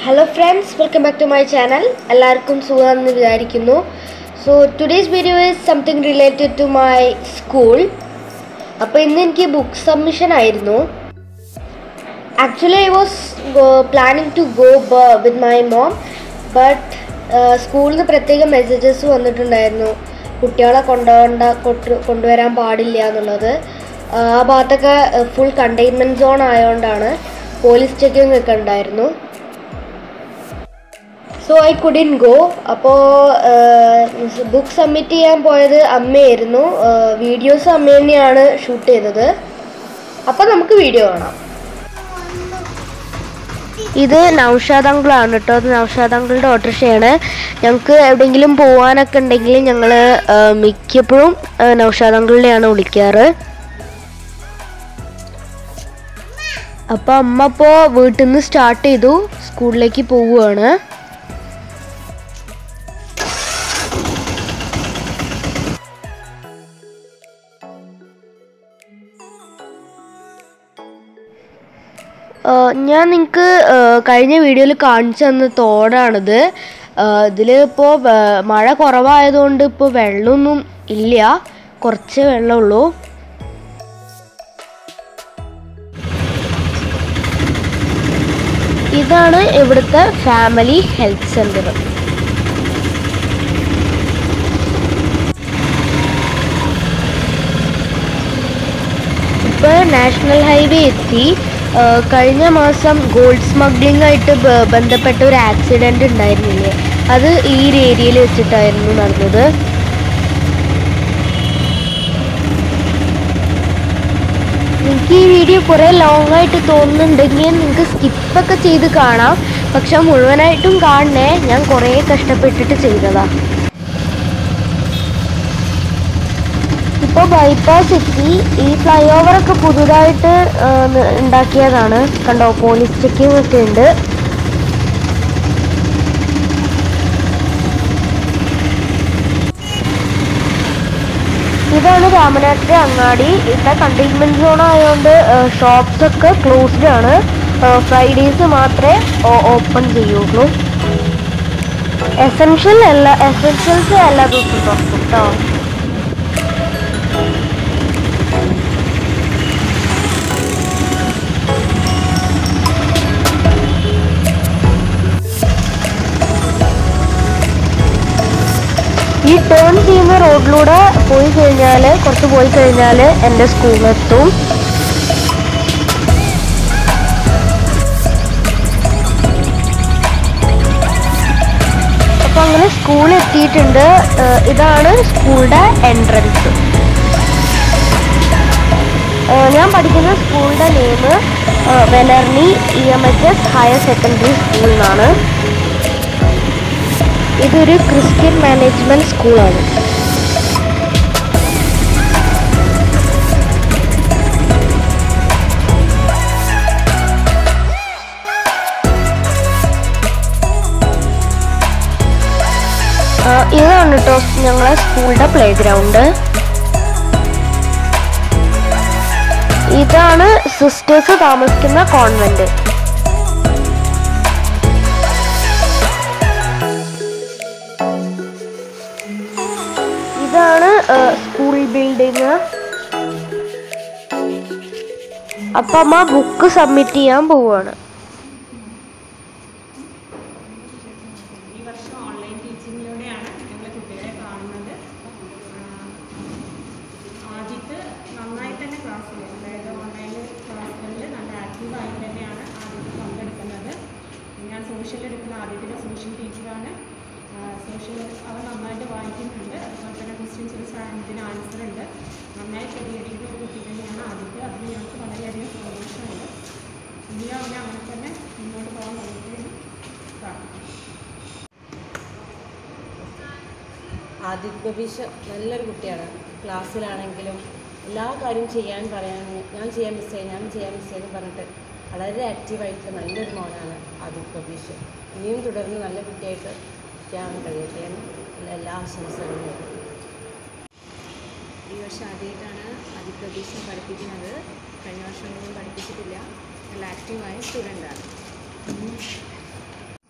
Hello friends welcome back to my channel എല്ലാവർക്കും സുഖമെന്ന് വിചാരിക്കുന്നു so today's video is something related to my school അപ്പോൾ ഇന്ന് എനിക്ക് ബുക്ക് സബ്മിഷൻ ആയിരുന്നു actually I was planning to go with my mom but സ്കൂളിൽ നിന്ന് പ്രത്യേക മെസ്സേജസ് വന്നിട്ടുണ്ടായിരുന്നു കുട്ടികളെ കൊണ്ടുപോകേണ്ട കൊട്ട് കൊണ്ടുവരാൻ പാടില്ല എന്നുള്ളത് ആ ഭാഗത്തൊക്കെ ഫുൾ കണ്ടെയ്ൻമെൻറ്റ് സോൺ ആയതുകൊണ്ടാണ് പോലീസ് ചെക്കിംഗ് ഒക്കെ ഉണ്ടായിരുന്നു സോ ഐ കുഡിൻ ഗോ അപ്പോൾ ബുക്ക് സബ്മിറ്റ് ചെയ്യാൻ പോയത് അമ്മയായിരുന്നു വീഡിയോസ് അമ്മ തന്നെയാണ് ഷൂട്ട് ചെയ്തത് അപ്പോൾ നമുക്ക് വീഡിയോ കാണാം ഇത് നൗഷാദ് അങ്കിളാണ് കേട്ടോ അത് നൗഷാദ് അങ്കിളുടെ ഓട്ടോറിക്ഷയാണ് ഞങ്ങൾക്ക് എവിടെയെങ്കിലും പോകാനൊക്കെ ഉണ്ടെങ്കിൽ ഞങ്ങൾ മിക്കപ്പോഴും ആ, നൗഷാദ് അങ്കിളിനെയാണ് വിളിക്കാറ് അപ്പോൾ അമ്മ ഇപ്പോൾ വീട്ടിൽ നിന്ന് സ്റ്റാർട്ട് ചെയ്തു സ്കൂളിലേക്ക് പോവുകയാണ് ആഹ് ഞാൻ നിങ്ങൾക്ക് കഴിഞ്ഞ വീഡിയോയിൽ കാണിച്ചു തന്ന തോടാണിത് ഇതിൽ ഇപ്പോൾ മഴ കുറവായതുകൊണ്ട് ഇപ്പോൾ വെള്ളമൊന്നും ഇല്ല കുറച്ച് വെള്ളമുള്ളൂ ഇതാണ് ഇവിടുത്തെ ഫാമിലി ഹെൽത്ത് സെൻറ്റർ ഇപ്പോൾ നാഷണൽ ഹൈവേ എത്തി ആ, കഴിഞ്ഞ മാസം ഗോൾഡ് സ്മഗ്ലിംഗ് ആയിട്ട് ബ- ബന്ധപ്പെട്ട ഒരു ആക്സിഡന്റ് ഉണ്ടായിരുന്നില്ലേ അത് ഈ ഒരു ഏരിയയിൽ വെച്ചിട്ടായിരുന്നു നടന്നത് നിങ്ങൾക്ക് ഈ വീഡിയോ കുറേ ലോങ് ആയിട്ട് തോന്നുന്നുണ്ടെങ്കിൽ നിങ്ങൾക്ക് സ്കിപ്പൊക്കെ ചെയ്ത് കാണാം പക്ഷെ മുഴുവനായിട്ടും കാണണേ ഞാൻ കുറേ കഷ്ടപ്പെട്ടിട്ട് ചെയ്തതാ ഇപ്പോൾ ബൈപ്പാസ് എത്തി ഈ ഫ്ലൈ ഓവറൊക്കെ പുതുതായിട്ട് ആ, ന- ഉണ്ടാക്കിയതാണ് കണ്ടോ പോലീസ് ചെക്കിംഗ് ഒക്കെ ഉണ്ട് ഇതാണ് രാമനാട്ടിലെ അങ്ങാടി ഇവിടെ കണ്ടെയ്ൻമെന്റ് സോൺ ആയതുകൊണ്ട് ഷോപ്സ് ഒക്കെ ക്ലോസ്ഡ് ആണ് ഫ്രൈഡേസ് മാത്രമേ ഓപ്പൺ ചെയ്യുള്ളൂ എസെൻഷ്യൽ എല്ലാ എസെൻഷ്യൽസ് എല്ലാ ദിവസവും തുറക്കും കേട്ടോ ഈ ടേൺ ചെയ്യുന്ന റോഡിലൂടെ പോയി കഴിഞ്ഞാൽ കുറച്ച് പോയി കഴിഞ്ഞാൽ എൻ്റെ സ്കൂളിലെത്തും അപ്പോൾ അങ്ങനെ സ്കൂൾ എത്തിയിട്ടുണ്ട് ഏഹ് ഇതാണ് സ്കൂളിൻ്റെ എൻട്രൻസ് ഞാൻ പഠിക്കുന്ന സ്കൂളിൻ്റെ നെയിം വെലർണി E M H S higher secondary school എന്നാണ് ഇതൊരു ക്രിസ്ത്യൻ മാനേജ്മെന്റ് സ്കൂളാണ് ആ, ഇതാണ് കേട്ടോ ഞങ്ങളെ സ്കൂളിന്റെ പ്ലേ ഗ്രൗണ്ട് ഇതാണ് സിസ്റ്റേഴ്സ് താമസിക്കുന്ന കോൺവെന്റ് ഇതാണ് സ്കൂൾ ബിൽഡിങ് അപ്പൊ അമ്മ ബുക്ക് സബ്മിറ്റ് ചെയ്യാൻ പോവാണ് ഈ വർഷം ഓൺലൈൻ ടീച്ചിങ്ങിലൂടെയാണ് ഞങ്ങൾ കുട്ടികളെ കാണുന്നത് ആഹ് ആദ്യത്തെ നന്നായി തന്നെ ക്ലാസ്സിൽ അതായത് ഓൺലൈൻ ക്ലാസ്സുകളിൽ നല്ല ആക്റ്റീവായി തന്നെയാണ് ആദ്യത്തെ പങ്കെടുക്കുന്നത് ഞാൻ സോഷ്യൽ എടുക്കുന്ന ആദ്യത്തെ സോഷ്യൽ ടീച്ചറാണ് സോഷ്യൽ അവർ നന്നായിട്ട് വായിക്കുന്നുണ്ട് അതുപോലെ തന്നെ ക്വസ്റ്റ്യൻസ് ഒരു സാധനത്തിന് ആൻസർ ഉണ്ട് നന്നായി പ്രതികരിക്കുന്ന ഒരു കുട്ടി തന്നെയാണ് ആദ്യത്തെ അതിന് ഞങ്ങൾക്ക് വളരെയധികം സന്തോഷമുണ്ട് ഇനിയും അവനെ അങ്ങനെ തന്നെ മുന്നോട്ട് പോകാൻ കഴിയട്ടെ പ്രാർത്ഥിക്കുന്നു ആദിത്യ ബബീഷ് നല്ലൊരു കുട്ടിയാണ് ക്ലാസ്സിലാണെങ്കിലും എല്ലാ കാര്യം ചെയ്യാൻ പറയാൻ ഞാൻ ചെയ്യാൻ മിസ് ചെയ്യും ഞാൻ ചെയ്യാൻ മിസ് എന്ന് പറഞ്ഞിട്ട് വളരെ ആക്റ്റീവായിട്ട് നല്ലൊരു മോനാണ് ആദിത്യ ബബീഷ് ഇനിയും തുടർന്ന് നല്ല കുട്ടിയായിട്ട് ചെയ്യാൻ കഴിയട്ടെ എന്ന് ഉള്ള എല്ലാ ആശംസകളും നേരുന്നു. ഈ വർഷം ആദ്യമായിട്ടാണ് അതിപ്രതീക്ഷം പഠിപ്പിക്കുന്നത് കഴിഞ്ഞ വർഷമൊന്നും പഠിപ്പിച്ചിട്ടില്ല നല്ല ആക്റ്റീവായ സ്റ്റുഡൻ്റാണ്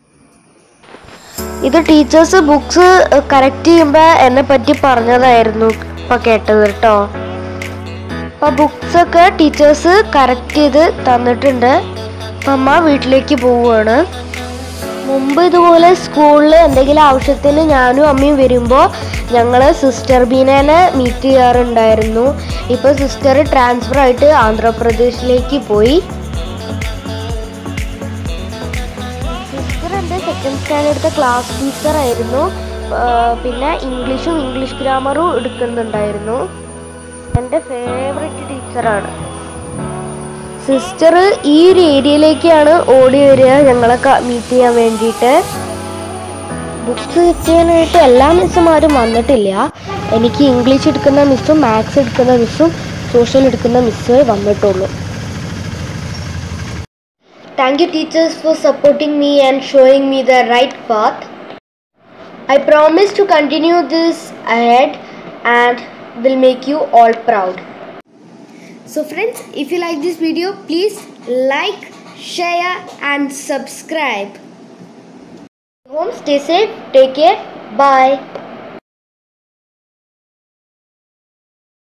ഇത് ടീച്ചേഴ്സ് ബുക്സ് കറക്റ്റ് ചെയ്യുമ്പോൾ എന്നെ പറ്റി പറഞ്ഞതായിരുന്നു ഇപ്പം കേട്ടത് കേട്ടോ അപ്പോൾ ബുക്സ് ഒക്കെ ടീച്ചേഴ്സ് കറക്റ്റ് ചെയ്ത് തന്നിട്ടുണ്ട് അപ്പം അമ്മ വീട്ടിലേക്ക് പോവുകയാണ് മുമ്പ് ഇതുപോലെ സ്കൂളിൽ എന്തെങ്കിലും ആവശ്യത്തിന് ഞാനും അമ്മയും വരുമ്പോൾ ഞങ്ങൾ സിസ്റ്റർ ബീനേനെ മീറ്റ് ചെയ്യാറുണ്ടായിരുന്നു ഇപ്പോൾ സിസ്റ്റർ ട്രാൻസ്ഫർ ആയിട്ട് ആന്ധ്രാപ്രദേശിലേക്ക് പോയി സിസ്റ്റർ എൻ്റെ സെക്കൻഡ് സ്റ്റാൻഡേർഡത്തെ ക്ലാസ് ടീച്ചറായിരുന്നു പിന്നെ ഇംഗ്ലീഷും ഇംഗ്ലീഷ് ഗ്രാമറും എടുക്കുന്നുണ്ടായിരുന്നു എൻ്റെ ഫേവററ്റ് ടീച്ചറാണ് സിസ്റ്റർ ഈ ഒരു ഏരിയയിലേക്കാണ് ഓടി വരിക ഞങ്ങളെ മീറ്റ് ചെയ്യാൻ വേണ്ടിയിട്ട് ബുക്സ് ചെയ്യാനായിട്ട് എല്ലാ മിസ്സുമാരും വന്നിട്ടില്ല എനിക്ക് ഇംഗ്ലീഷ് എടുക്കുന്ന മിസ്സും മാത്സ് എടുക്കുന്ന മിസ്സും സോഷ്യൽ എടുക്കുന്ന മിസ്സേ വന്നിട്ടുള്ളൂ thank you teachers for supporting me and showing me the right path I promise to continue this ahead and will make you all proud. So friends, if you like this video, please like, share and subscribe. Home, stay safe, take care, bye.